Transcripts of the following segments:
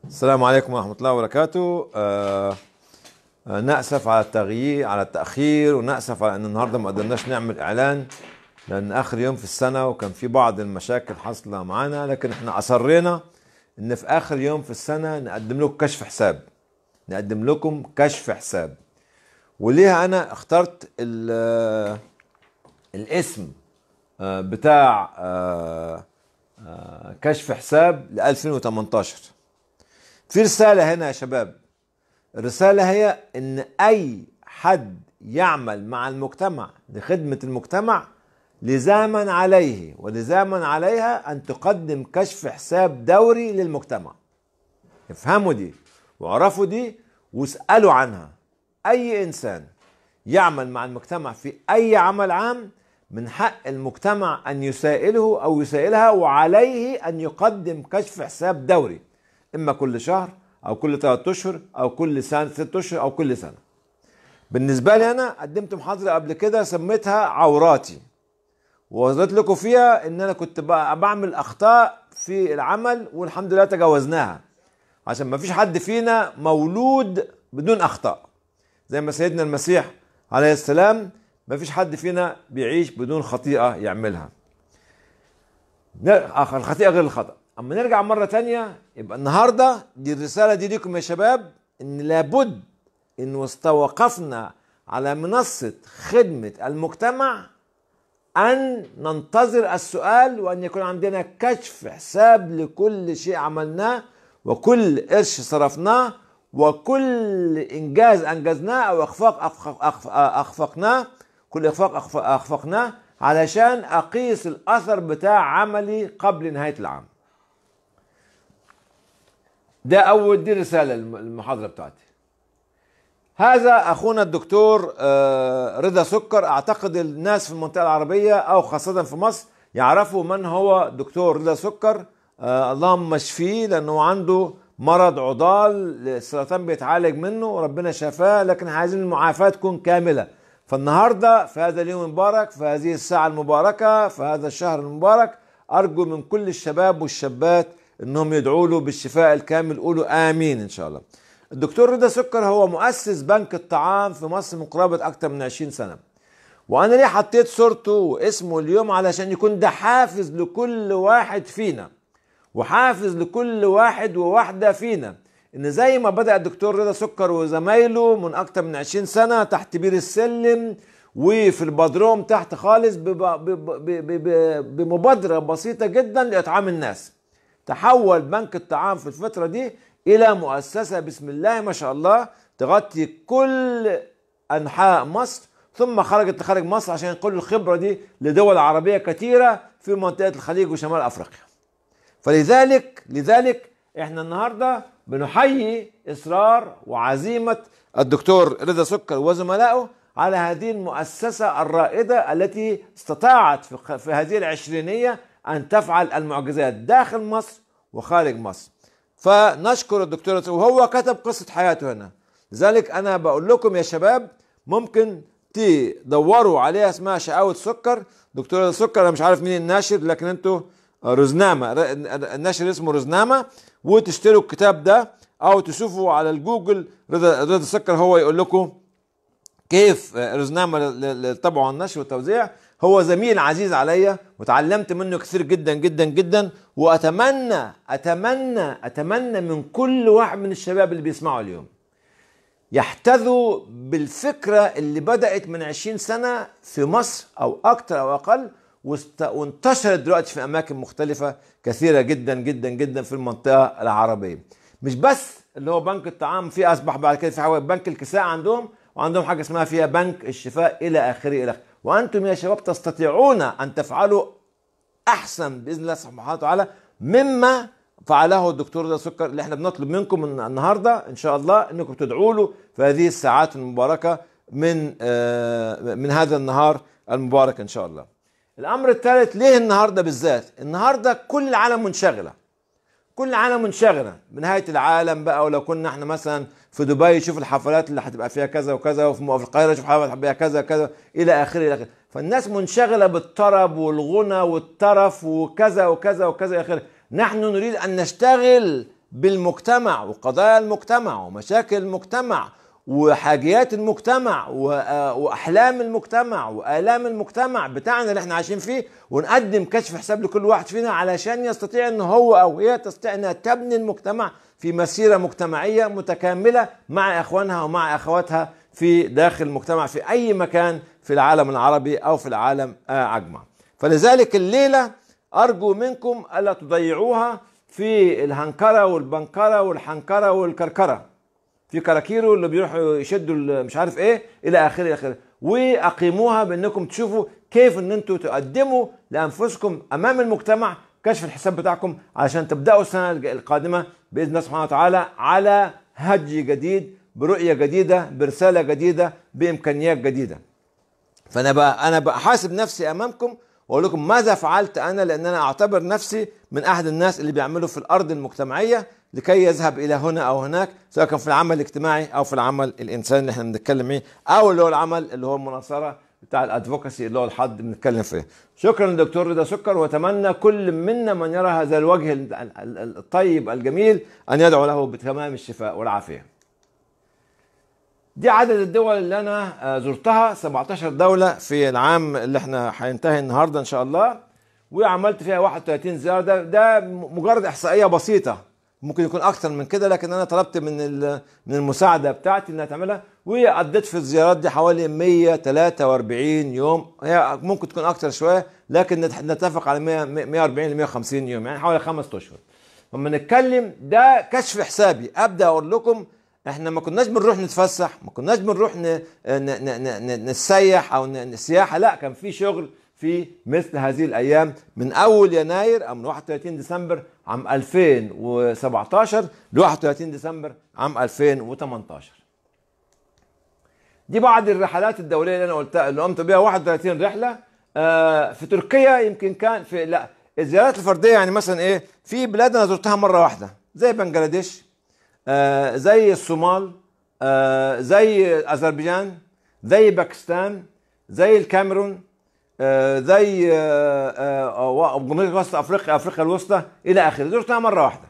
السلام عليكم ورحمة الله وبركاته آه آه نأسف على التغيير على التأخير ونأسف على أن النهاردة ما قدرناش نعمل إعلان لأن آخر يوم في السنة وكان في بعض المشاكل حاصلة معانا لكن احنا أصرينا أن في آخر يوم في السنة نقدم لكم كشف حساب نقدم لكم كشف حساب وليها أنا اخترت ال- الاسم آه، بتاع آه، آه، كشف حساب ل 2018 في رسالة هنا يا شباب الرسالة هي ان اي حد يعمل مع المجتمع لخدمة المجتمع لزاما عليه ولزاما عليها ان تقدم كشف حساب دوري للمجتمع افهموا دي واعرفوا دي واسألوا عنها اي انسان يعمل مع المجتمع في اي عمل عام من حق المجتمع ان يسائله او يسائلها وعليه ان يقدم كشف حساب دوري اما كل شهر او كل ثلاثة اشهر او كل سنه ست اشهر او كل سنه بالنسبه لي انا قدمت محاضره قبل كده سميتها عوراتي ووصلت لكم فيها ان انا كنت بقى- بعمل اخطاء في العمل والحمد لله تجاوزناها عشان ما فيش حد فينا مولود بدون اخطاء زي ما سيدنا المسيح عليه السلام ما فيش حد فينا بيعيش بدون خطيئه يعملها نر- آخر الخطيئة غير الخطأ أما نرجع مرة تانية يبقى النهاردة دي الرسالة دي ليكم يا شباب إن لابد إن وقفنا على منصة خدمة المجتمع أن ننتظر السؤال وأن يكون عندنا كشف حساب لكل شيء عملناه وكل قرش صرفناه وكل إنجاز أنجزناه أو إخفاق أخفق أخف- أخفقناه كل إخفاق أخف- أخفقناه علشان أقيس الأثر بتاع عملي قبل نهاية العام ده أول دي رسالة الم- المحاضرة بتاعتي هذا اخونا الدكتور آه، رضا سكر اعتقد الناس في المنطقه العربيه او خاصه في مصر يعرفوا من هو دكتور رضا سكر آه، اللهم اشفيه لانه عنده مرض عضال السرطان بيتعالج منه وربنا شفاه لكن عايزين المعافاه تكون كامله فالنهارده في هذا اليوم المبارك في هذه الساعه المباركه في هذا الشهر المبارك ارجو من كل الشباب والشابات انهم يدعوا له بالشفاء الكامل قولوا امين ان شاء الله الدكتور رضا سكر هو مؤسس بنك الطعام في مصر من قرابة أكثر من 20 سنة وأنا ليه حطيت صورته واسمه اليوم علشان يكون ده حافز لكل واحد فينا وحافز لكل واحد وواحدة فينا إن زي ما بدأ الدكتور رضا سكر وزمايله من أكثر من 20 سنة تحت بير السلم وفي البدروم تحت خالص بب- بب- ب- ب- بمبادرة بسيطة جدا لإطعام الناس تحول بنك الطعام في الفترة دي إلى مؤسسة بسم الله ما شاء الله تغطي كل أنحاء مصر ثم خرجت لخارج مصر عشان ينقلوا الخبرة دي لدول عربية كثيرة في منطقة الخليج وشمال أفريقيا فلذلك لذلك احنا النهارده بنحيي اصرار وعزيمه الدكتور رضا سكر وزملائه على هذه المؤسسه الرائده التي استطاعت في في هذه العشرينيه ان تفعل المعجزات داخل مصر وخارج مصر. فنشكر الدكتور رضا- وهو كتب قصه حياته هنا. لذلك انا بقول لكم يا شباب ممكن تدوروا عليها اسمها شقاوة سكر دكتور رضا سكر انا مش عارف مين الناشر لكن انتوا رزنامة ر- الناشر اسمه رزنامة وتشتروا الكتاب ده او تشوفوا على الجوجل رضا رضا سكر هو يقول لكم كيف رزنامة ل- ل- طبعه على النشر والتوزيع هو زميل عزيز عليا وتعلمت منه كثير جدا جدا جدا واتمنى اتمنى اتمنى من كل واحد من الشباب اللي بيسمعوا اليوم يحتذوا بالفكرة اللي بدأت من 20 سنة في مصر أو أكثر أو أقل واست- وانتشرت دلوقتي في أماكن مختلفة كثيرة جدا جدا جدا في المنطقة العربية مش بس اللي هو بنك الطعام في أصبح بعد كده في حاجة بنك الكساء عندهم وعندهم حاجة اسمها فيها بنك الشفاء إلى آخره إلى آخره وأنتم يا شباب تستطيعون أن تفعلوا احسن باذن الله سبحانه وتعالى مما فعله الدكتور رضا سكر اللي احنا بنطلب منكم من النهارده ان شاء الله انكم تدعوا له في هذه الساعات المباركه من آه، من هذا النهار المبارك ان شاء الله. الامر الثالث ليه النهارده بالذات؟ النهارده كل العالم منشغله. كل العالم منشغله بنهايه العالم بقى ولو كنا احنا مثلا في دبي شوف الحفلات اللي هتبقى فيها كذا وكذا وفي في القاهره شوف حفلات فيها كذا كذا الى اخره الى اخره فالناس منشغله بالطرب والغنى والترف وكذا وكذا وكذا الى اخره نحن نريد ان نشتغل بالمجتمع وقضايا المجتمع ومشاكل المجتمع وحاجيات المجتمع واحلام المجتمع والام المجتمع بتاعنا اللي احنا عايشين فيه ونقدم كشف حساب لكل واحد فينا علشان يستطيع ان هو او هي تستطيع انها تبني المجتمع في مسيره مجتمعيه متكامله مع اخوانها ومع اخواتها في داخل المجتمع في اي مكان في العالم العربي او في العالم اجمع. فلذلك الليله ارجو منكم الا تضيعوها في الهنكره والبنكره والحنكره والكركره. في كراكيرو اللي بيروحوا يشدوا مش عارف ايه الى اخره الى اخره واقيموها بانكم تشوفوا كيف ان انتم تقدموا لانفسكم امام المجتمع كشف الحساب بتاعكم علشان تبداوا السنه القادمه باذن الله سبحانه وتعالى على هدي جديد برؤيه جديده برساله جديده بامكانيات جديده. فانا بقى انا بحاسب نفسي امامكم واقول لكم ماذا فعلت انا لان انا اعتبر نفسي من احد الناس اللي بيعملوا في الارض المجتمعيه لكي يذهب الى هنا او هناك سواء كان في العمل الاجتماعي او في العمل الانساني اللي احنا بنتكلم فيه او اللي هو العمل اللي هو المناصره بتاع الادفوكسي اللي هو الحد بنتكلم فيه. شكرا دكتور رضا سكر واتمنى كل منا من يرى هذا الوجه الطيب الجميل ان يدعو له بتمام الشفاء والعافيه. دي عدد الدول اللي انا زرتها 17 دوله في العام اللي احنا هينتهي النهارده ان شاء الله وعملت فيها 31 زياره ده, ده مجرد احصائيه بسيطه ممكن يكون اكتر من كده لكن انا طلبت من من المساعده بتاعتي انها تعملها وقضيت في الزيارات دي حوالي 143 يوم هي ممكن تكون اكتر شويه لكن نتفق على 100 140 ل 150 يوم يعني حوالي خمس اشهر لما نتكلم ده كشف حسابي ابدا اقول لكم احنا ما كناش بنروح نتفسح ما كناش بنروح ن... ن... ن... نسيح او السياحه لا كان في شغل في مثل هذه الايام من اول يناير او من 31 ديسمبر عام 2017 ل 31 ديسمبر عام 2018 دي بعض الرحلات الدوليه اللي انا قلتها اللي قمت بها 31 رحله آه في تركيا يمكن كان في لا الزيارات الفرديه يعني مثلا ايه في بلاد انا زرتها مره واحده زي بنجلاديش آه زي الصومال آه زي اذربيجان زي باكستان زي الكاميرون آه زي جمهوريه وسط افريقيا افريقيا الوسطى الى اخره زرتها مره واحده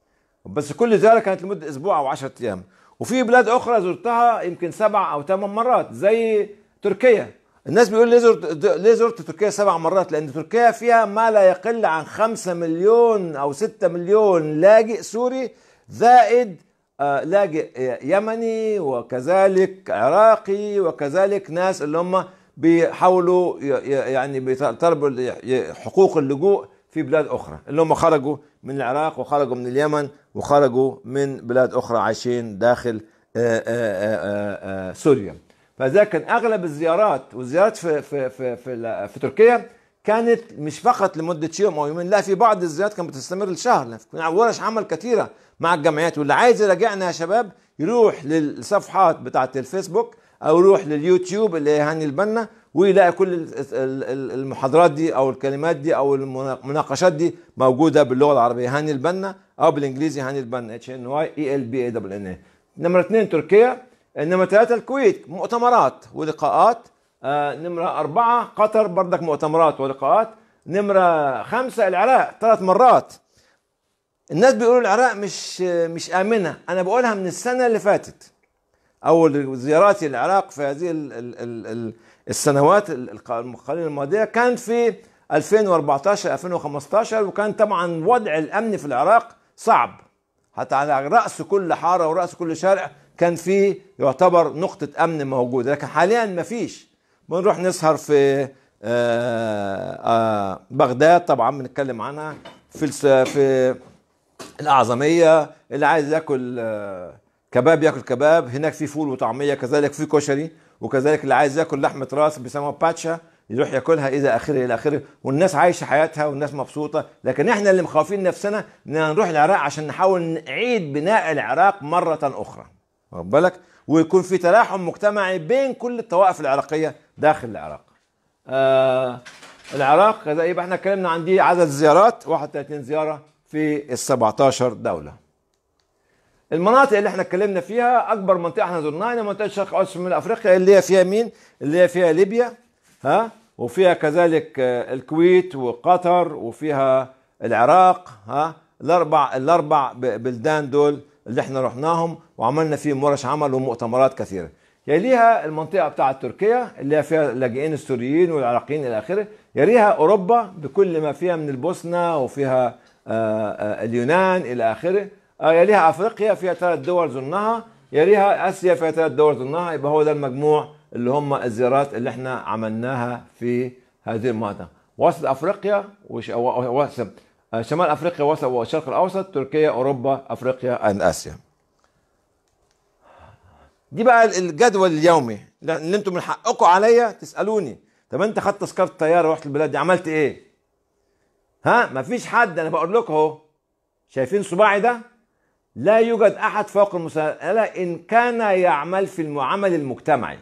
بس كل زياره كانت لمده اسبوع او 10 ايام وفي بلاد اخرى زرتها يمكن سبع او ثمان مرات زي تركيا الناس بيقول ليه زرت ليه زرت تركيا سبع مرات لان تركيا فيها ما لا يقل عن خمسة مليون او ستة مليون لاجئ سوري زائد لاجئ يمني وكذلك عراقي وكذلك ناس اللي هم بيحاولوا يعني بيطلبوا حقوق اللجوء في بلاد اخرى اللي هم خرجوا من العراق وخرجوا من اليمن وخرجوا من بلاد اخرى عايشين داخل آآ آآ سوريا فذا كان اغلب الزيارات والزيارات في في في في, في تركيا كانت مش فقط لمده يوم او يومين لا في بعض الزيارات كانت بتستمر لشهر كنا ورش عمل كثيره مع الجمعيات واللي عايز يراجعنا يا شباب يروح للصفحات بتاعت الفيسبوك او يروح لليوتيوب اللي هي هاني البنا ويلاقي كل المحاضرات دي او الكلمات دي او المناقشات دي موجوده باللغه العربيه هاني البنا او بالانجليزي هاني البنا اتش ان واي اي ال بي اي دبل ان اي نمره اثنين تركيا نمره ثلاثه الكويت مؤتمرات ولقاءات آه نمره اربعه قطر بردك مؤتمرات ولقاءات نمره خمسه العراق ثلاث مرات الناس بيقولوا العراق مش مش امنه انا بقولها من السنه اللي فاتت اول زياراتي للعراق في هذه ال ال ال السنوات القليله الماضيه كانت في 2014 2015 وكان طبعا وضع الامن في العراق صعب حتى على راس كل حاره وراس كل شارع كان في يعتبر نقطه امن موجوده لكن حاليا ما فيش بنروح نسهر في بغداد طبعا بنتكلم عنها في في الاعظميه اللي عايز ياكل كباب ياكل كباب هناك في فول وطعميه كذلك في كشري وكذلك اللي عايز ياكل لحمه راس بيسموها باتشا يروح ياكلها الى اخره الى اخره والناس عايشه حياتها والناس مبسوطه لكن احنا اللي مخاوفين نفسنا اننا نروح العراق عشان نحاول نعيد بناء العراق مره اخرى واخد بالك ويكون في تلاحم مجتمعي بين كل الطوائف العراقيه داخل العراق آه العراق كذا يبقى احنا اتكلمنا عن دي عدد زيارات 31 زياره في ال 17 دوله المناطق اللي احنا اتكلمنا فيها اكبر منطقه احنا زرناها هي منطقه الشرق الاوسط من افريقيا اللي هي فيها مين؟ اللي هي فيها ليبيا ها وفيها كذلك الكويت وقطر وفيها العراق ها الاربع الاربع ب- بلدان دول اللي احنا رحناهم وعملنا فيهم ورش عمل ومؤتمرات كثيره يليها المنطقه بتاعت تركيا اللي هي فيها اللاجئين السوريين والعراقيين الى اخره يليها اوروبا بكل ما فيها من البوسنه وفيها آه، آه، اليونان الى اخره آه، يليها افريقيا فيها ثلاث دول زرناها يليها اسيا فيها ثلاث دول زرناها يبقى هو ده المجموع اللي هم الزيارات اللي احنا عملناها في هذه المناطق وسط افريقيا وش... و- وسط آه، شمال افريقيا وسط والشرق الاوسط تركيا اوروبا افريقيا and اسيا دي بقى الجدول اليومي اللي انتم من حقكم عليا تسالوني طب انت خدت تذكره طياره ورحت البلاد دي عملت ايه؟ ها مفيش حد انا بقول لكم اهو شايفين صباعي ده؟ لا يوجد احد فوق المساءله ان كان يعمل في المعامل المجتمعي.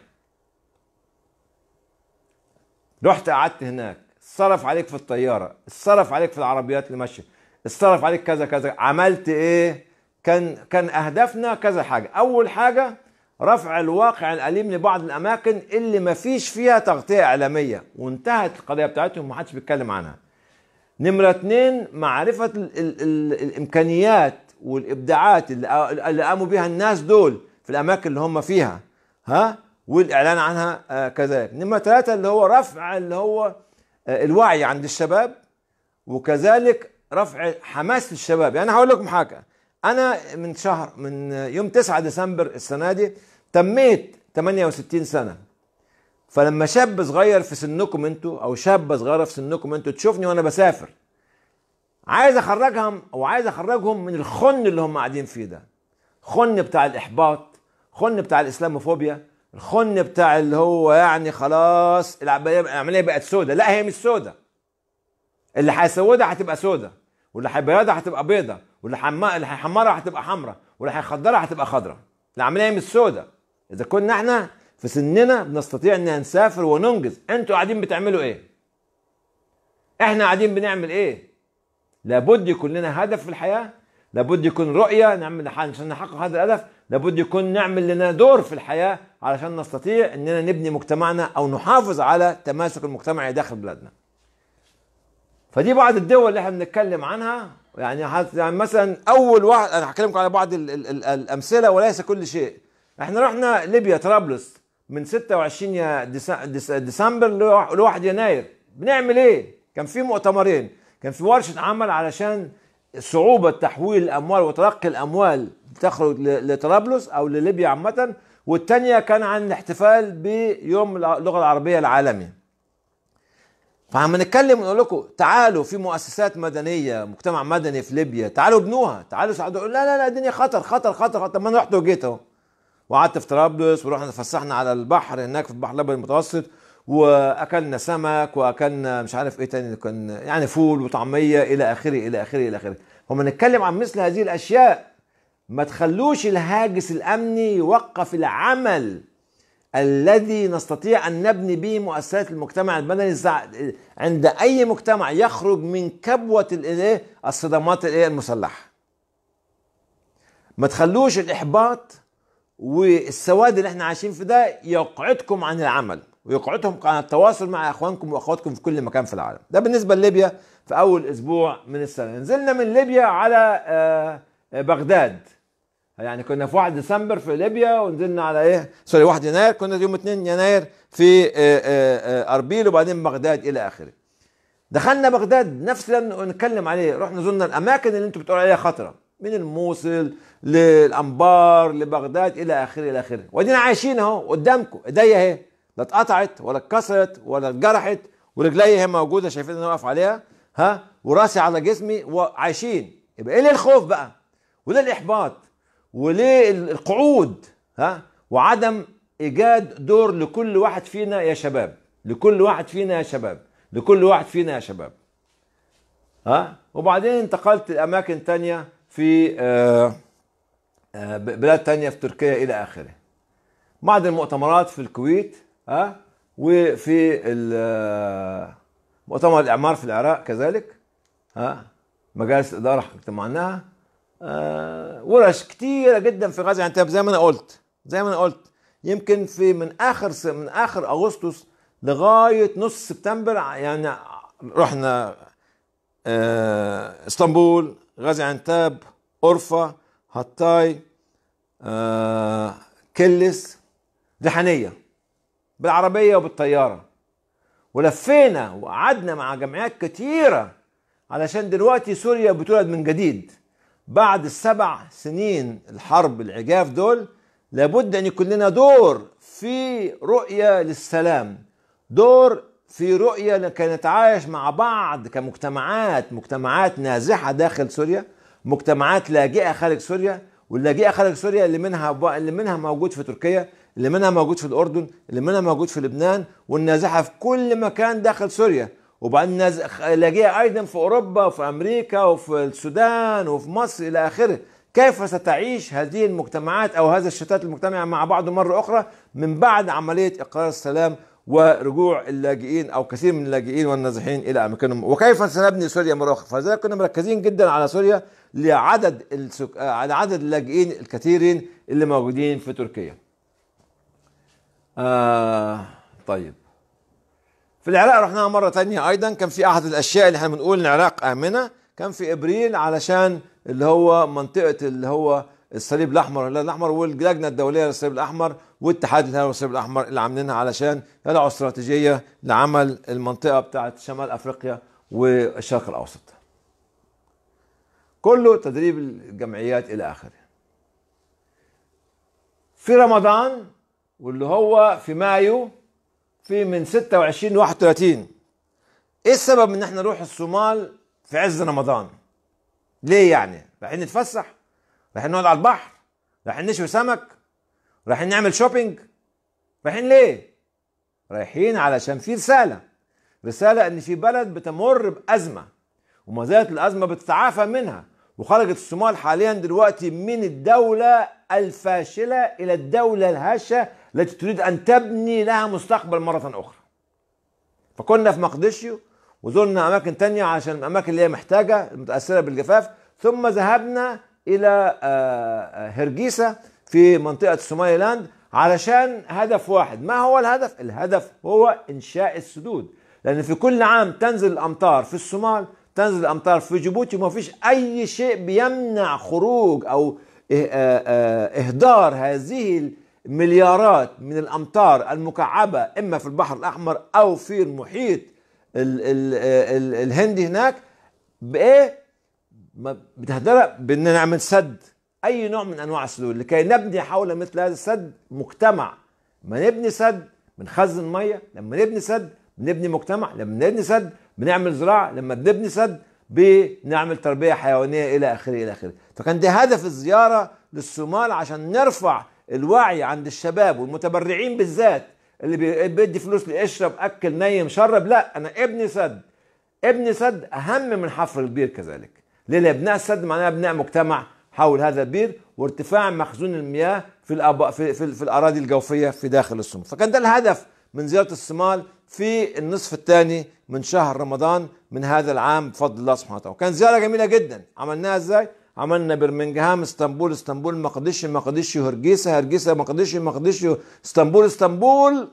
رحت قعدت هناك صرف عليك في الطياره صرف عليك في العربيات اللي ماشيه صرف عليك كذا كذا عملت ايه كان كان اهدافنا كذا حاجه اول حاجه رفع الواقع الاليم لبعض الاماكن اللي ما فيش فيها تغطيه اعلاميه وانتهت القضيه بتاعتهم ما حدش بيتكلم عنها نمرة اتنين معرفة ال ال ال الإمكانيات والإبداعات اللي, اللي قاموا بها الناس دول في الأماكن اللي هم فيها ها والإعلان عنها آه كذلك نمرة ثلاثة اللي هو رفع اللي هو آه الوعي عند الشباب وكذلك رفع حماس الشباب يعني هقول لكم حاجة أنا من شهر من يوم 9 ديسمبر السنة دي تميت 68 سنة فلما شاب صغير في سنكم انتوا او شابه صغيره في سنكم انتوا تشوفني وانا بسافر عايز اخرجهم او عايز اخرجهم من الخن اللي هم قاعدين فيه ده خن بتاع الاحباط خن بتاع الاسلاموفوبيا الخن بتاع اللي هو يعني خلاص العمليه العمليه بقت سودة لا هي مش سودة اللي هيسودها هتبقى سودة واللي هيبيضها هتبقى بيضة واللي حما- اللي هيحمرها هتبقى حمراء واللي هيخضرها هتبقى خضراء العمليه مش سودة اذا كنا احنا في سننا بنستطيع ان نسافر وننجز انتوا قاعدين بتعملوا ايه احنا قاعدين بنعمل ايه لابد يكون لنا هدف في الحياه لابد يكون رؤيه نعمل عشان نحقق هذا الهدف لابد يكون نعمل لنا دور في الحياه علشان نستطيع اننا نبني مجتمعنا او نحافظ على تماسك المجتمعي داخل بلادنا فدي بعض الدول اللي احنا بنتكلم عنها يعني حت- يعني مثلا اول واحد انا هكلمكم على بعض ال ال ال الامثله وليس كل شيء احنا رحنا ليبيا طرابلس من 26 يا ديس- ديس- ديسمبر ل 1 يناير بنعمل ايه كان في مؤتمرين كان في ورشه عمل علشان صعوبه تحويل الاموال وتلقي الاموال تخرج ل- لطرابلس او لليبيا عامه والثانيه كان عن الاحتفال بيوم اللغه العربيه العالمي فعم نتكلم ونقول لكم تعالوا في مؤسسات مدنيه مجتمع مدني في ليبيا تعالوا ابنوها تعالوا ساعدوا لا لا لا الدنيا خطر خطر خطر, خطر. طب ما انا رحت وجيت اهو وقعدت في طرابلس ورحنا اتفسحنا على البحر هناك في البحر الابيض المتوسط واكلنا سمك واكلنا مش عارف ايه تاني كان يعني فول وطعميه الى اخره الى اخره الى اخره هم نتكلم عن مثل هذه الاشياء ما تخلوش الهاجس الامني يوقف العمل الذي نستطيع ان نبني به مؤسسات المجتمع المدني زع- عند اي مجتمع يخرج من كبوه الايه الصدمات الايه المسلحه ما تخلوش الاحباط والسواد اللي احنا عايشين في ده يقعدكم عن العمل ويقعدكم عن التواصل مع اخوانكم واخواتكم في كل مكان في العالم ده بالنسبه لليبيا في اول اسبوع من السنه نزلنا من ليبيا على آه، آه، بغداد يعني كنا في 1 ديسمبر في ليبيا ونزلنا على ايه سوري 1 يناير كنا يوم 2 يناير في آه، آه، آه، اربيل وبعدين بغداد الى اخره دخلنا بغداد نفس اللي نتكلم عليه رحنا زرنا الاماكن اللي انتم بتقولوا عليها خطره من الموصل للانبار لبغداد الى اخره الى اخره وادينا عايشين اهو قدامكم ايديا اهي لا اتقطعت ولا اتكسرت ولا اتجرحت ورجلي هي موجوده شايفين انا واقف عليها ها وراسي على جسمي وعايشين يبقى ايه ليه الخوف بقى وليه الاحباط وليه القعود ها وعدم ايجاد دور لكل واحد فينا يا شباب لكل واحد فينا يا شباب لكل واحد فينا يا شباب ها وبعدين انتقلت لاماكن تانية في آه، آه، بلاد تانية في تركيا الى اخره بعض المؤتمرات في الكويت ها وفي ال- آه، مؤتمر الاعمار في العراق كذلك ها مجالس الاداره اجتمعناها آه، ورش كتيره جدا في غزه يعني زي ما انا قلت زي ما انا قلت يمكن في من اخر س- من اخر اغسطس لغايه نص سبتمبر يعني رحنا آه، اسطنبول غازي عنتاب أورفا هطاي آه كلس ريحانية بالعربية وبالطيارة ولفينا وقعدنا مع جمعيات كتيرة علشان دلوقتي سوريا بتولد من جديد بعد السبع سنين الحرب العجاف دول لابد ان يكون لنا دور في رؤيه للسلام دور في رؤيه لكي نتعايش مع بعض كمجتمعات مجتمعات نازحه داخل سوريا مجتمعات لاجئه خارج سوريا واللاجئه خارج سوريا اللي منها اللي منها موجود في تركيا اللي منها موجود في الاردن اللي منها موجود في لبنان والنازحه في كل مكان داخل سوريا وبعدين لاجئه ايضا في اوروبا وفي امريكا وفي السودان وفي مصر الى اخره كيف ستعيش هذه المجتمعات او هذا الشتات المجتمع مع بعض مره اخرى من بعد عمليه اقرار السلام ورجوع اللاجئين او كثير من اللاجئين والنازحين الى اماكنهم وكيف سنبني سوريا مره اخرى فلذلك كنا مركزين جدا على سوريا لعدد السك... على عدد اللاجئين الكثيرين اللي موجودين في تركيا آه طيب في العراق رحناها مرة تانية أيضا كان في أحد الأشياء اللي احنا بنقول إن العراق آمنة كان في إبريل علشان اللي هو منطقة اللي هو الصليب الأحمر والهلال الأحمر واللجنة الدولية للصليب الأحمر واتحاد الهلال والصليب الأحمر اللي عاملينها علشان يضعوا استراتيجية لعمل المنطقة بتاعت شمال أفريقيا والشرق الأوسط كله تدريب الجمعيات إلى آخره في رمضان واللي هو في مايو في من 26 ل 31 ايه السبب ان احنا نروح الصومال في عز رمضان ليه يعني رايحين نتفسح رايحين نقعد على البحر رايحين نشوي سمك رايحين نعمل شوبينج رايحين ليه رايحين علشان في رساله رساله ان في بلد بتمر بازمه وما زالت الازمه بتتعافى منها وخرجت الصومال حاليا دلوقتي من الدوله الفاشله الى الدوله الهشه التي تريد ان تبني لها مستقبل مره اخرى. فكنا في مقدشيو وزرنا اماكن تانية عشان الاماكن اللي هي محتاجه المتاثره بالجفاف ثم ذهبنا الى هرجيسا في منطقه الصومالي لاند علشان هدف واحد، ما هو الهدف؟ الهدف هو انشاء السدود، لان في كل عام تنزل الامطار في الصومال تنزل الامطار في جيبوتي وما فيش اي شيء بيمنع خروج او اهدار هذه المليارات من الامطار المكعبه اما في البحر الاحمر او في المحيط ال ال ال الهندي هناك بايه؟ بتهدرها بان نعمل سد اي نوع من انواع السدود لكي نبني حول مثل هذا السد مجتمع ما نبني سد بنخزن ميه لما نبني سد بنبني مجتمع لما نبني سد بنعمل زراعه لما بنبني سد بنعمل تربيه حيوانيه الى اخره الى اخره فكان ده هدف الزياره للصومال عشان نرفع الوعي عند الشباب والمتبرعين بالذات اللي بيدي فلوس لاشرب اكل نيم شرب لا انا ابني سد ابني سد اهم من حفر البير كذلك ليه ابناء السد معناها ابناء مجتمع حول هذا البير وارتفاع مخزون المياه في الأب... في, في, في الاراضي الجوفيه في داخل الصومال فكان ده الهدف من زياره الصومال في النصف الثاني من شهر رمضان من هذا العام بفضل الله سبحانه وتعالى وكان زياره جميله جدا عملناها ازاي عملنا برمنجهام اسطنبول اسطنبول مقدشي مقدشي هرجيسة هرجيسة مقدشي مقدشي اسطنبول اسطنبول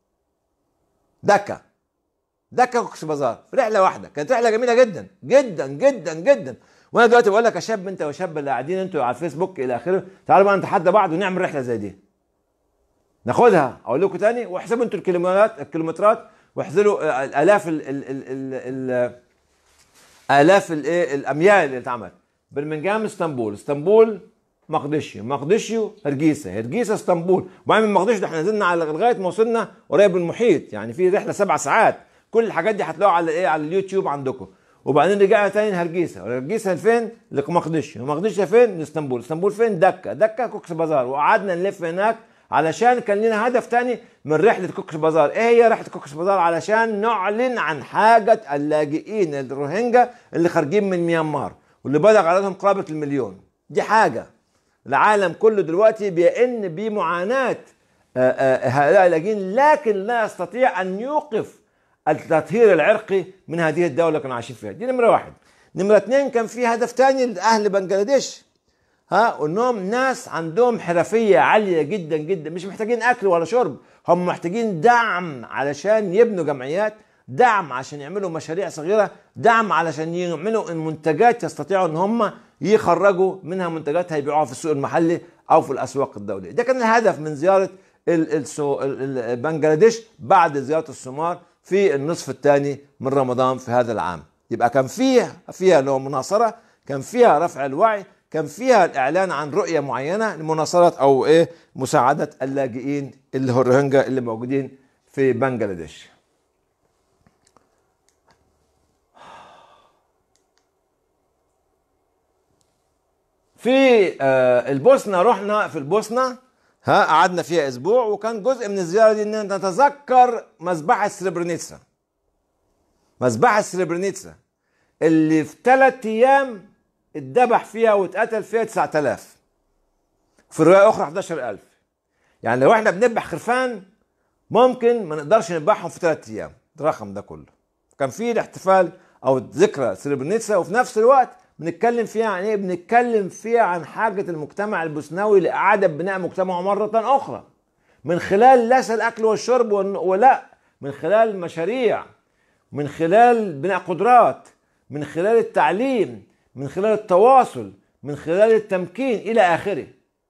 دكة دكة كوكس بازار في رحلة واحدة كانت رحلة جميلة جدا جدا جدا جدا وانا دلوقتي بقول لك يا شاب انت والشاب اللي قاعدين انتوا على الفيسبوك الى اخره تعالوا بقى نتحدى بعض ونعمل رحلة زي دي ناخدها اقول لكم تاني واحسبوا انتوا الكيلومترات الكيلومترات واحسبوا الالاف ال ال ال ال الاف الايه الاميال اللي اتعملت برمنجهام اسطنبول اسطنبول مقدشيو مقدشيو هرجيسه هرجيسه اسطنبول وبعدين من مقدشيو احنا نزلنا على لغايه ما وصلنا قريب من المحيط يعني في رحله سبع ساعات كل الحاجات دي هتلاقوها على ايه على اليوتيوب عندكم وبعدين رجعنا تاني لهرجيسه هرجيسه فين؟ لمقدشيو مقدشيو فين؟ لاسطنبول اسطنبول فين؟ دكه دكه كوكس بازار وقعدنا نلف هناك علشان كان لنا هدف تاني من رحلة كوكس بازار ايه هي رحلة كوكس بازار علشان نعلن عن حاجة اللاجئين الروهينجا اللي خارجين من ميانمار واللي بلغ عددهم قرابة المليون دي حاجة العالم كله دلوقتي بيئن بمعاناة هؤلاء اللاجئين لكن لا يستطيع أن يوقف التطهير العرقي من هذه الدولة اللي كانوا عايشين فيها دي نمرة واحد نمرة اثنين كان في هدف تاني لأهل بنجلاديش ها انهم ناس عندهم حرفيه عاليه جدا جدا مش محتاجين اكل ولا شرب هم محتاجين دعم علشان يبنوا جمعيات دعم عشان يعملوا مشاريع صغيره دعم علشان يعملوا منتجات يستطيعوا ان هم يخرجوا منها منتجات هيبيعوها في السوق المحلي او في الاسواق الدوليه ده كان الهدف من زياره بنجلاديش بعد زياره السومار في النصف الثاني من رمضان في هذا العام يبقى كان فيها فيها اللي هو مناصره كان فيها رفع الوعي كان فيها الاعلان عن رؤيه معينه لمناصره او ايه مساعده اللاجئين اللي هو الروهينجا اللي موجودين في بنجلاديش في آه، البوسنه رحنا في البوسنه ها قعدنا فيها اسبوع وكان جزء من الزياره دي ان نتذكر مذبحه سريبرنيتسا مذبحه سريبرنيتسا اللي في ثلاث ايام اتذبح فيها واتقتل فيها 9000 في روايه اخرى 11000 يعني لو احنا بنذبح خرفان ممكن ما نقدرش نذبحهم في ثلاث ايام الرقم ده كله كان في الاحتفال او ذكرى سريبرنيتسا وفي نفس الوقت بنتكلم فيها عن ايه؟ بنتكلم فيها عن حاجة المجتمع البوسنوي لإعادة بناء مجتمعه مرة أخرى من خلال ليس الأكل والشرب ولا من خلال مشاريع من خلال بناء قدرات من خلال التعليم من خلال التواصل من خلال التمكين إلى آخره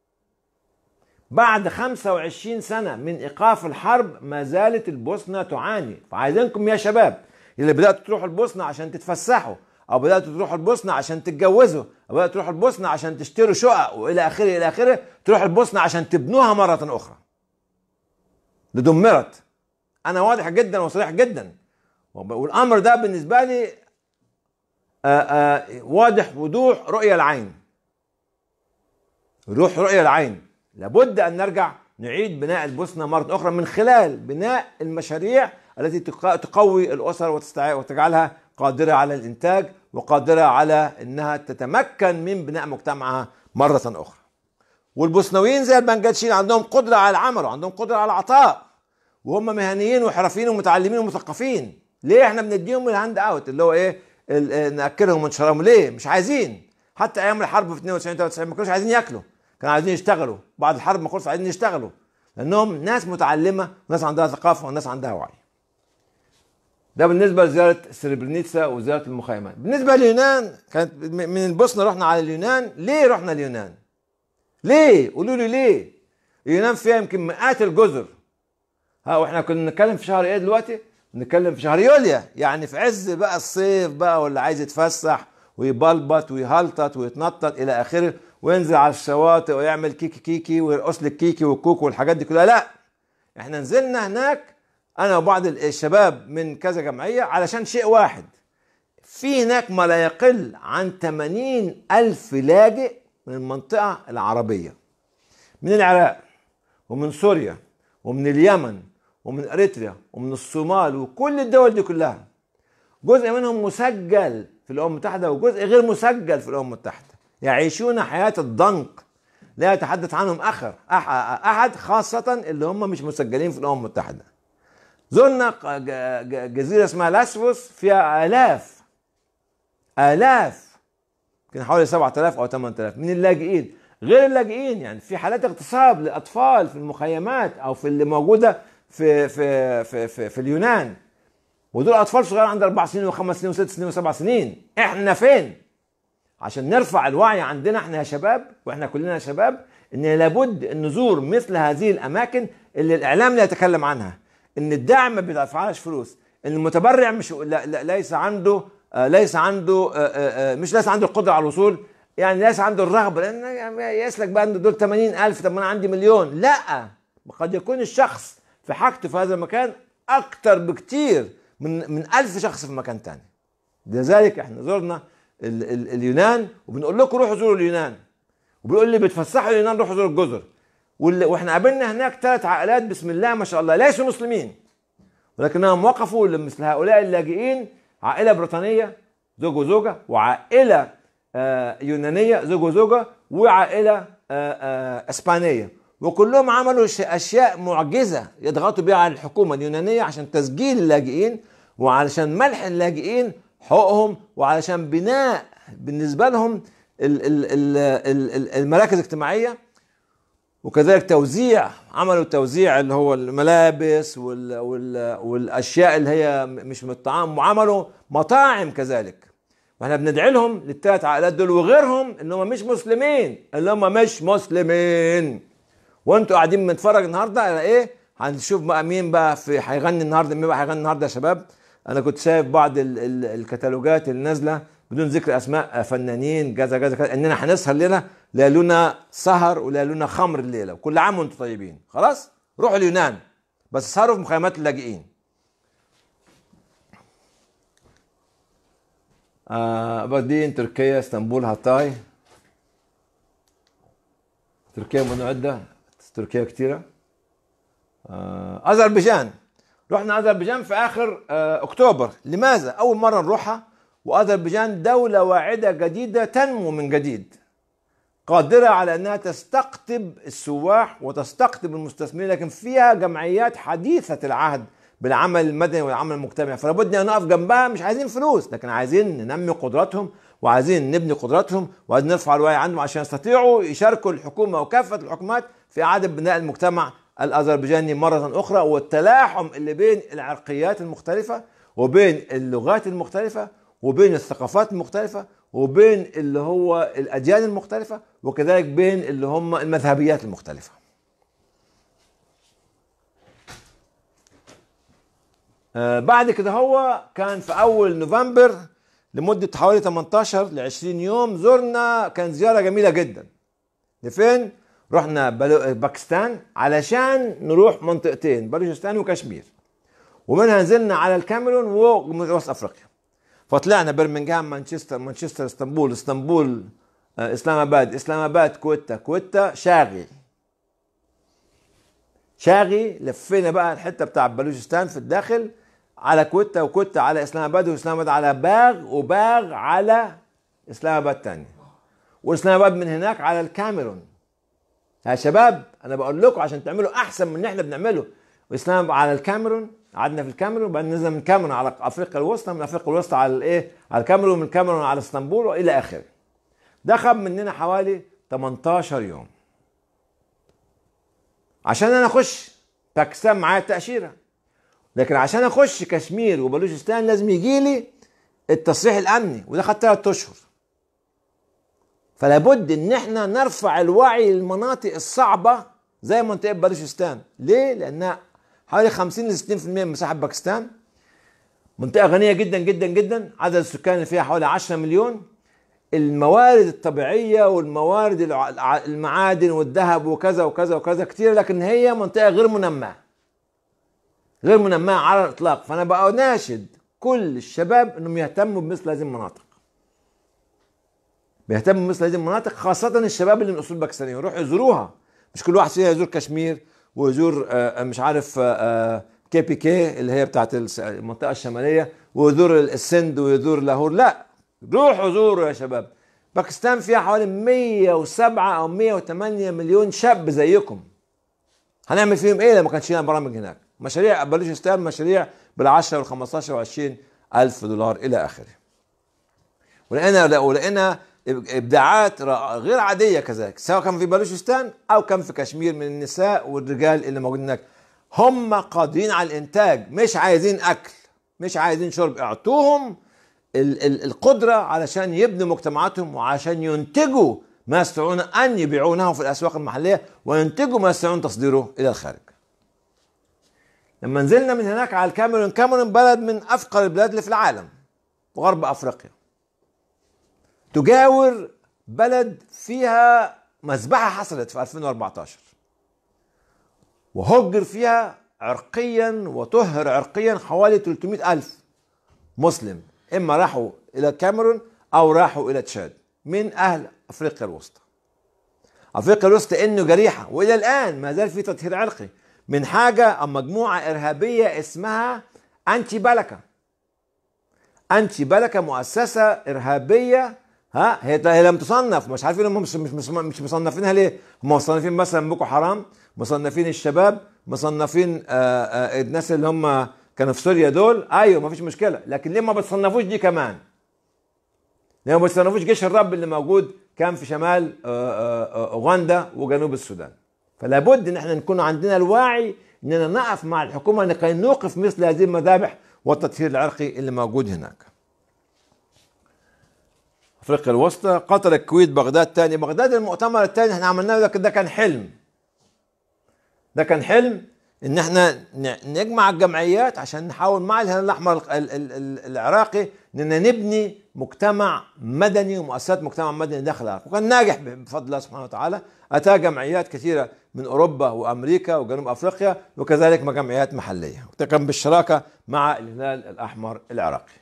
بعد 25 سنة من إيقاف الحرب ما زالت البوسنة تعاني فعايزينكم يا شباب اللي بدأتوا تروحوا البوسنة عشان تتفسحوا او بداتوا تروحوا البوسنه عشان تتجوزوا او بداتوا تروحوا البوسنه عشان تشتروا شقق والى اخره الى اخره تروحوا البوسنه عشان تبنوها مره اخرى دمرت انا واضح جدا وصريح جدا والامر ده بالنسبه لي آآ آآ واضح وضوح رؤيه العين روح رؤيه العين لابد ان نرجع نعيد بناء البوسنه مره اخرى من خلال بناء المشاريع التي تقوي الاسر وتجعلها قادره على الانتاج وقادرة على أنها تتمكن من بناء مجتمعها مرة أخرى والبوسنويين زي البنجاتشين عندهم قدرة على العمل وعندهم قدرة على العطاء وهم مهنيين وحرفيين ومتعلمين ومثقفين ليه احنا بنديهم الهاند اوت اللي هو ايه ناكلهم ونشربهم ليه مش عايزين حتى ايام الحرب في 92 93 ما كانوش عايزين ياكلوا كانوا عايزين يشتغلوا بعد الحرب ما خلص عايزين يشتغلوا لانهم ناس متعلمه وناس عندها ثقافه وناس عندها وعي ده بالنسبة لزيارة سريبرنيتسا وزيارة المخيمات بالنسبة لليونان كانت من البوسنة رحنا على اليونان ليه رحنا اليونان ليه قولوا لي ليه اليونان فيها يمكن مئات الجزر ها واحنا كنا بنتكلم في شهر ايه دلوقتي بنتكلم في شهر يوليا يعني في عز بقى الصيف بقى واللي عايز يتفسح ويبلبط ويهلطط ويتنطط الى اخره وينزل على الشواطئ ويعمل كيكي كيكي ويرقص لك كيكي والكوك والحاجات دي كلها لا احنا نزلنا هناك انا وبعض الشباب من كذا جمعيه علشان شيء واحد في هناك ما لا يقل عن 80 ألف لاجئ من المنطقة العربية من العراق ومن سوريا ومن اليمن ومن أريتريا ومن الصومال وكل الدول دي كلها جزء منهم مسجل في الأمم المتحدة وجزء غير مسجل في الأمم المتحدة يعيشون حياة الضنك لا يتحدث عنهم أخر أحد خاصة اللي هم مش مسجلين في الأمم المتحدة زرنا جزيره اسمها لاسفوس فيها الاف الاف يمكن حوالي 7000 او 8000 من اللاجئين غير اللاجئين يعني في حالات اغتصاب لاطفال في المخيمات او في اللي موجوده في في في في, في اليونان ودول اطفال صغيرين عند اربع سنين وخمس سنين وست سنين وسبع سنين احنا فين؟ عشان نرفع الوعي عندنا احنا يا شباب واحنا كلنا يا شباب ان لابد ان نزور مثل هذه الاماكن اللي الاعلام لا يتكلم عنها ان الداعم ما بيدفعش فلوس ان المتبرع مش لا لا ليس عنده آه ليس عنده آه آه مش ليس عنده القدره على الوصول يعني ليس عنده الرغبه لان يسلك بقى ان دول 80000 طب ما انا عندي مليون لا قد يكون الشخص في حاجته في هذا المكان اكتر بكتير من من 1000 شخص في مكان تاني لذلك احنا زرنا ال ال اليونان وبنقول لكم روحوا زوروا اليونان وبيقول لي بتفسحوا اليونان روحوا زوروا الجزر واحنا قابلنا هناك ثلاث عائلات بسم الله ما شاء الله ليسوا مسلمين ولكنهم وقفوا لمثل هؤلاء اللاجئين عائلة بريطانية زوج وزوجة وعائلة يونانية زوج وزوجة وعائلة اسبانية وكلهم عملوا اشياء معجزة يضغطوا بها على الحكومة اليونانية عشان تسجيل اللاجئين وعلشان منح اللاجئين حقوقهم وعلشان بناء بالنسبة لهم المراكز الاجتماعية وكذلك توزيع عملوا توزيع اللي هو الملابس وال وال والاشياء اللي هي مش من الطعام وعملوا مطاعم كذلك واحنا بندعي لهم للثلاث عائلات دول وغيرهم اللي هم مش مسلمين اللي هم مش مسلمين وانتوا قاعدين بنتفرج النهارده على ايه هنشوف بقى مين بقى في هيغني النهارده مين بقى هيغني النهارده يا شباب انا كنت شايف بعض ال ال الكتالوجات اللي نازله بدون ذكر اسماء فنانين كذا كذا كذا اننا هنسهر لنا ليالونا سهر وليالونا خمر الليله وكل عام وانتم طيبين خلاص روحوا اليونان بس سهروا في مخيمات اللاجئين آه بعدين تركيا اسطنبول هاتاي تركيا منو عدة تركيا كثيرة آه أذربيجان رحنا أذربيجان في آخر آه أكتوبر لماذا؟ أول مرة نروحها وأذربيجان دولة واعدة جديدة تنمو من جديد قادرة على أنها تستقطب السواح وتستقطب المستثمرين لكن فيها جمعيات حديثة العهد بالعمل المدني والعمل المجتمعي فلا بد ان نقف جنبها مش عايزين فلوس لكن عايزين ننمي قدراتهم وعايزين نبني قدراتهم وعايزين نرفع الوعي عندهم عشان يستطيعوا يشاركوا الحكومه وكافه الحكومات في اعاده بناء المجتمع الاذربيجاني مره اخرى والتلاحم اللي بين العرقيات المختلفه وبين اللغات المختلفه وبين الثقافات المختلفه وبين اللي هو الاديان المختلفه وكذلك بين اللي هم المذهبيات المختلفه آه بعد كده هو كان في اول نوفمبر لمده حوالي 18 ل 20 يوم زرنا كان زياره جميله جدا لفين رحنا باكستان علشان نروح منطقتين بلوچستان وكشمير ومنها نزلنا على الكاميرون ووسط افريقيا فطلعنا برمنغهام مانشستر مانشستر اسطنبول اسطنبول آه اسلام اباد اسلام اباد كويتا كويتا شاغي شاغي لفينا بقى الحته بتاع بلوچستان في الداخل على كويتا وكويتا على اسلام اباد واسلام اباد على باغ وباغ على اسلام اباد تاني واسلام اباد من هناك على الكاميرون يا شباب انا بقول لكم عشان تعملوا احسن من اللي احنا بنعمله واسلام على الكاميرون قعدنا في الكاميرون وبعدين نزلنا من الكاميرون على افريقيا الوسطى من افريقيا الوسطى على الايه على الكاميرون من الكاميرون على اسطنبول والى اخره ده خد مننا حوالي 18 يوم عشان انا اخش باكستان معايا التاشيره لكن عشان اخش كشمير وبلوچستان لازم يجي لي التصريح الامني وده خد ثلاث اشهر فلا بد ان احنا نرفع الوعي للمناطق الصعبه زي منطقه بلوچستان ليه لانها حوالي 50 ل 60% من مساحه باكستان منطقه غنيه جدا جدا جدا عدد السكان اللي فيها حوالي 10 مليون الموارد الطبيعيه والموارد المعادن والذهب وكذا وكذا وكذا كتير لكن هي منطقه غير منماه غير منماه على الاطلاق فانا بقى ناشد كل الشباب انهم يهتموا بمثل هذه المناطق بيهتموا بمثل هذه المناطق خاصة الشباب اللي من اصول باكستانية يروحوا يزوروها مش كل واحد فيها يزور كشمير ويزور مش عارف كي بي كي اللي هي بتاعت المنطقة الشمالية ويزور السند ويزور لاهور لا روحوا زوروا يا شباب باكستان فيها حوالي 107 او 108 مليون شاب زيكم هنعمل فيهم ايه لما كانش لنا برامج هناك مشاريع بلوچستان مشاريع بال 10 وال 15 وال 20 الف دولار الى اخره ولقينا ولقينا ابداعات غير عاديه كذلك سواء كان في بلوچستان او كان في كشمير من النساء والرجال اللي موجودين هناك هم قادرين على الانتاج مش عايزين اكل مش عايزين شرب اعطوهم ال ال القدره علشان يبنوا مجتمعاتهم وعشان ينتجوا ما يستطيعون ان يبيعونه في الاسواق المحليه وينتجوا ما يستطيعون تصديره الى الخارج. لما نزلنا من هناك على الكاميرون كاميرون بلد من افقر البلاد اللي في العالم وغرب افريقيا تجاور بلد فيها مذبحة حصلت في 2014 وهجر فيها عرقيا وطهر عرقيا حوالي 300 ألف مسلم إما راحوا إلى الكاميرون أو راحوا إلى تشاد من أهل أفريقيا الوسطى أفريقيا الوسطى إنه جريحة وإلى الآن ما زال في تطهير عرقي من حاجة أو مجموعة إرهابية اسمها أنتي بلكة أنتي بلكة مؤسسة إرهابية ها هي هي لم تصنف مش عارفين هم مش مش مش مصنفينها ليه؟ هم مصنفين مثلا بوكو حرام مصنفين الشباب مصنفين آآ آآ الناس اللي هم كانوا في سوريا دول ايوه ما فيش مشكله لكن ليه ما بتصنفوش دي كمان؟ ليه ما بتصنفوش جيش الرب اللي موجود كان في شمال اوغندا وجنوب السودان؟ فلا بد ان احنا نكون عندنا الوعي اننا نقف مع الحكومه لكي نوقف مثل هذه المذابح والتطهير العرقي اللي موجود هناك افريقيا الوسطى قطر الكويت بغداد تاني بغداد المؤتمر الثاني احنا عملناه ده ده كان حلم ده كان حلم ان احنا نجمع الجمعيات عشان نحاول مع الهلال الاحمر العراقي اننا نبني مجتمع مدني ومؤسسات مجتمع مدني داخل العراق وكان ناجح بفضل الله سبحانه وتعالى اتى جمعيات كثيره من اوروبا وامريكا وجنوب افريقيا وكذلك جمعيات محليه وده كان بالشراكه مع الهلال الاحمر العراقي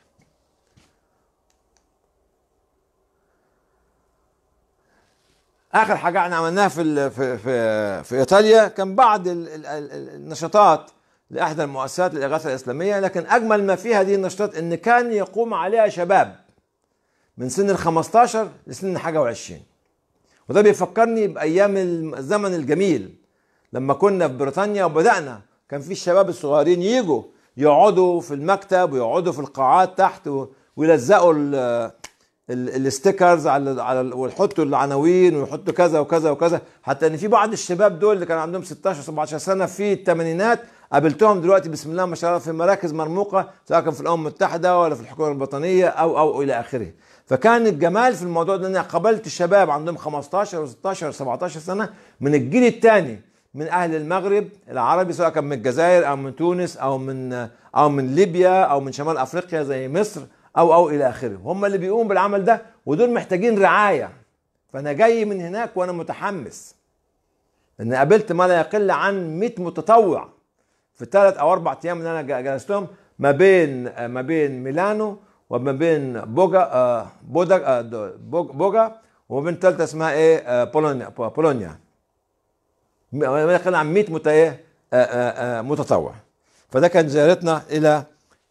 اخر حاجه احنا عملناها في في في, في ايطاليا كان بعض النشاطات لاحدى المؤسسات للاغاثه الاسلاميه لكن اجمل ما في هذه النشاطات ان كان يقوم عليها شباب من سن ال 15 لسن حاجه و20 وده بيفكرني بايام الزمن الجميل لما كنا في بريطانيا وبدانا كان في الشباب الصغيرين يجوا يقعدوا في المكتب ويقعدوا في القاعات تحت ويلزقوا الستيكرز على على ويحطوا العناوين ويحطوا كذا وكذا وكذا حتى ان في بعض الشباب دول اللي كان عندهم 16 17 سنه في الثمانينات قابلتهم دلوقتي بسم الله ما شاء الله في مراكز مرموقه سواء كان في الامم المتحده ولا في الحكومه الوطنيه او او الى اخره فكان الجمال في الموضوع ده ان انا قابلت شباب عندهم 15 و16 و17 سنه من الجيل الثاني من اهل المغرب العربي سواء كان من الجزائر او من تونس او من او من ليبيا او من شمال افريقيا زي مصر او او الى اخره هم اللي بيقوموا بالعمل ده ودول محتاجين رعايه فانا جاي من هناك وانا متحمس ان قابلت ما لا يقل عن 100 متطوع في الثلاث او اربع ايام اللي انا جلستهم ما بين ما بين ميلانو وما بين بوجا آه، بودا آه، بوجا وما بين ثالثه اسمها ايه آه، بولونيا بولونيا ما يقل عن 100 مت ايه متطوع فده كان زيارتنا الى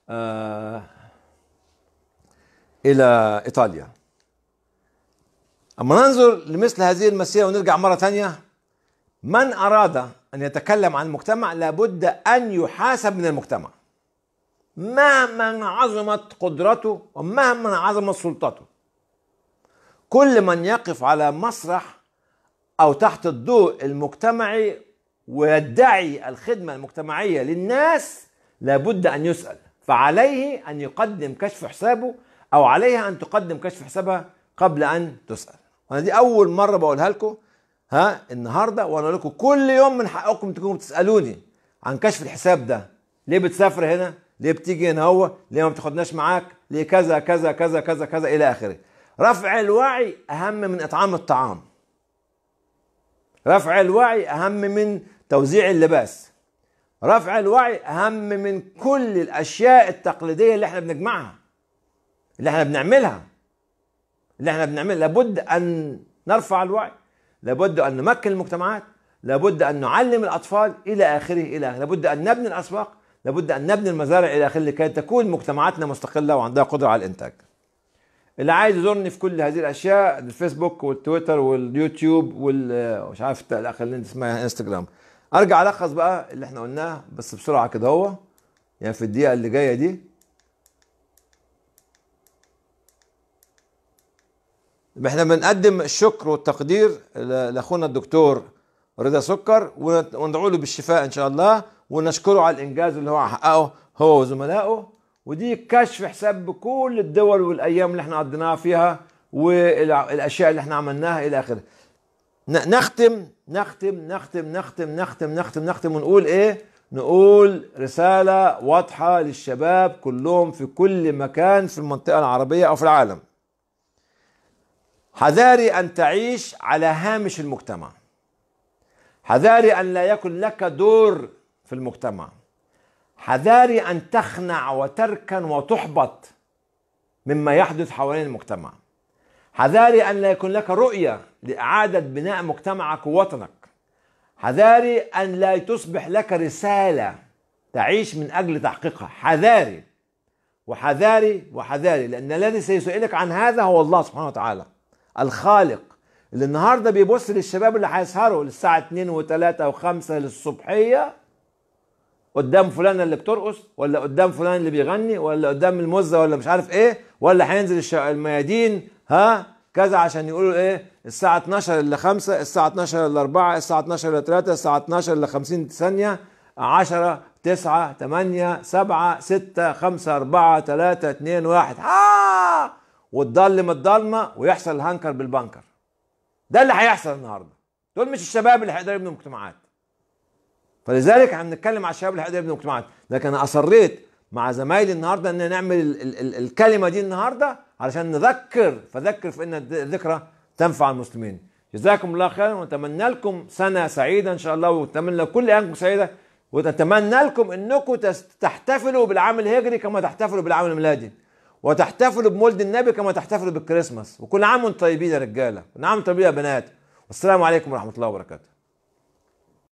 إلى إيطاليا أما ننظر لمثل هذه المسيرة ونرجع مرة ثانية من أراد أن يتكلم عن المجتمع لابد أن يحاسب من المجتمع مهما عظمت قدرته ومهما عظمت سلطته كل من يقف على مسرح أو تحت الضوء المجتمعي ويدعي الخدمة المجتمعية للناس لابد أن يسأل فعليه أن يقدم كشف حسابه او عليها ان تقدم كشف حسابها قبل ان تسال وانا دي اول مره بقولها لكم ها النهارده وانا لكم كل يوم من حقكم تكونوا بتسالوني عن كشف الحساب ده ليه بتسافر هنا ليه بتيجي هنا هو ليه ما بتاخدناش معاك ليه كذا كذا كذا كذا كذا الى اخره رفع الوعي اهم من اطعام الطعام رفع الوعي اهم من توزيع اللباس رفع الوعي اهم من كل الاشياء التقليديه اللي احنا بنجمعها اللي احنا بنعملها اللي احنا بنعملها لابد ان نرفع الوعي لابد ان نمكن المجتمعات لابد ان نعلم الاطفال الى اخره الى آخره. لابد ان نبني الاسواق لابد ان نبني المزارع الى اخره لكي تكون مجتمعاتنا مستقله وعندها قدره على الانتاج اللي عايز يزورني في كل هذه الاشياء الفيسبوك والتويتر واليوتيوب والمش عارف الاخر اللي اسمها انستجرام ارجع الخص بقى اللي احنا قلناه بس بسرعه كده هو يعني في الدقيقه اللي جايه دي احنا بنقدم الشكر والتقدير لاخونا الدكتور رضا سكر وندعو له بالشفاء ان شاء الله ونشكره على الانجاز اللي هو حققه هو وزملائه ودي كشف حساب بكل الدول والايام اللي احنا قضيناها فيها والاشياء اللي احنا عملناها الى اخره نختم نختم نختم نختم نختم نختم نختم ونقول ايه نقول رساله واضحه للشباب كلهم في كل مكان في المنطقه العربيه او في العالم حذاري ان تعيش على هامش المجتمع حذاري ان لا يكن لك دور في المجتمع حذاري ان تخنع وتركن وتحبط مما يحدث حوالين المجتمع حذاري ان لا يكون لك رؤيه لاعاده بناء مجتمعك ووطنك حذاري ان لا تصبح لك رساله تعيش من اجل تحقيقها حذاري وحذاري وحذاري لان الذي سيسألك عن هذا هو الله سبحانه وتعالى الخالق اللي النهارده بيبص للشباب اللي هيسهروا للساعه 2 و3 و5 للصبحيه قدام فلانه اللي بترقص ولا قدام فلان اللي بيغني ولا قدام المزه ولا مش عارف ايه ولا هينزل الميادين ها كذا عشان يقولوا ايه الساعة 12 الا 5 الساعة 12 الا 4 الساعة 12 الا 3 الساعة 12 الا 50 ثانية 10 9 8 7 6 5 4 3 2 1 ها وتضلم الضلمة ويحصل الهنكر بالبنكر ده اللي هيحصل النهارده دول مش الشباب اللي هيقدروا يبنوا مجتمعات فلذلك احنا بنتكلم على الشباب اللي هيقدروا يبنوا مجتمعات لكن انا اصريت مع زمايلي النهارده ان نعمل ال ال ال الكلمه دي النهارده علشان نذكر فذكر فان الذكرى تنفع المسلمين جزاكم الله خيرا ونتمنى لكم سنه سعيده ان شاء الله ونتمنى لكل ايامكم سعيده ونتمنى لكم انكم تحتفلوا بالعام الهجري كما تحتفلوا بالعام الميلادي وتحتفلوا بمولد النبي كما تحتفلوا بالكريسماس وكل عام وانتم طيبين يا رجاله كل عام وانتم طيبين يا بنات والسلام عليكم ورحمه الله وبركاته